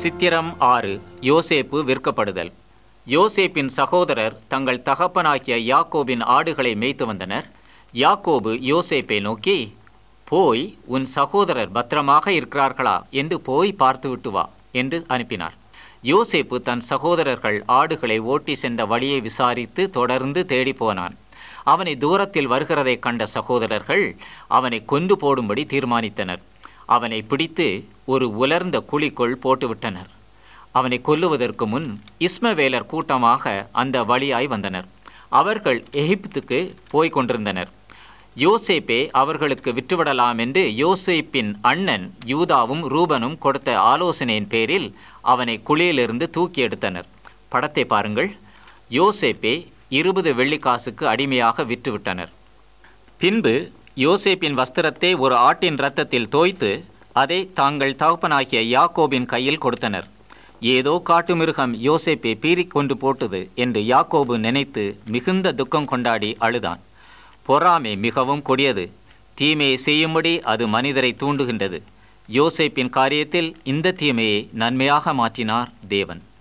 சித்திரம் ஆறு யோசேப்பு விற்கப்படுதல் யோசேப்பின் சகோதரர் தங்கள் தகப்பனாகிய யாக்கோபின் ஆடுகளை மேய்த்து வந்தனர் யாக்கோபு யோசேப்பை நோக்கி போய் உன் சகோதரர் பத்திரமாக இருக்கிறார்களா என்று போய் பார்த்துவிட்டு வா என்று அனுப்பினார் யோசேப்பு தன் சகோதரர்கள் ஆடுகளை ஓட்டி சென்ற வழியை விசாரித்து தொடர்ந்து தேடிப் போனான் அவனை தூரத்தில் வருகிறதைக் கண்ட சகோதரர்கள் அவனை கொண்டு போடும்படி தீர்மானித்தனர் அவனை பிடித்து ஒரு உலர்ந்த குழிக்குள் போட்டுவிட்டனர் அவனை கொல்லுவதற்கு முன் இஸ்மவேலர் கூட்டமாக அந்த வழியாய் வந்தனர் அவர்கள் எகிப்துக்கு போய்க் கொண்டிருந்தனர் யோசேப்பே அவர்களுக்கு விற்றுவிடலாம் என்று யோசேப்பின் அண்ணன் யூதாவும் ரூபனும் கொடுத்த ஆலோசனையின் பேரில் அவனை குழியிலிருந்து தூக்கி எடுத்தனர் படத்தை பாருங்கள் யோசேப்பே இருபது வெள்ளிக்காசுக்கு அடிமையாக விற்றுவிட்டனர் பின்பு யோசேப்பின் வஸ்திரத்தை ஒரு ஆட்டின் இரத்தத்தில் தோய்த்து அதை தாங்கள் தகப்பனாகிய யாக்கோபின் கையில் கொடுத்தனர் ஏதோ காட்டுமிருகம் யோசேப்பை பீறிக் கொண்டு போட்டது என்று யாக்கோபு நினைத்து மிகுந்த துக்கம் கொண்டாடி அழுதான் பொறாமை மிகவும் கொடியது தீமையை செய்யும்படி அது மனிதரை தூண்டுகின்றது யோசேப்பின் காரியத்தில் இந்த தீமையை நன்மையாக மாற்றினார் தேவன்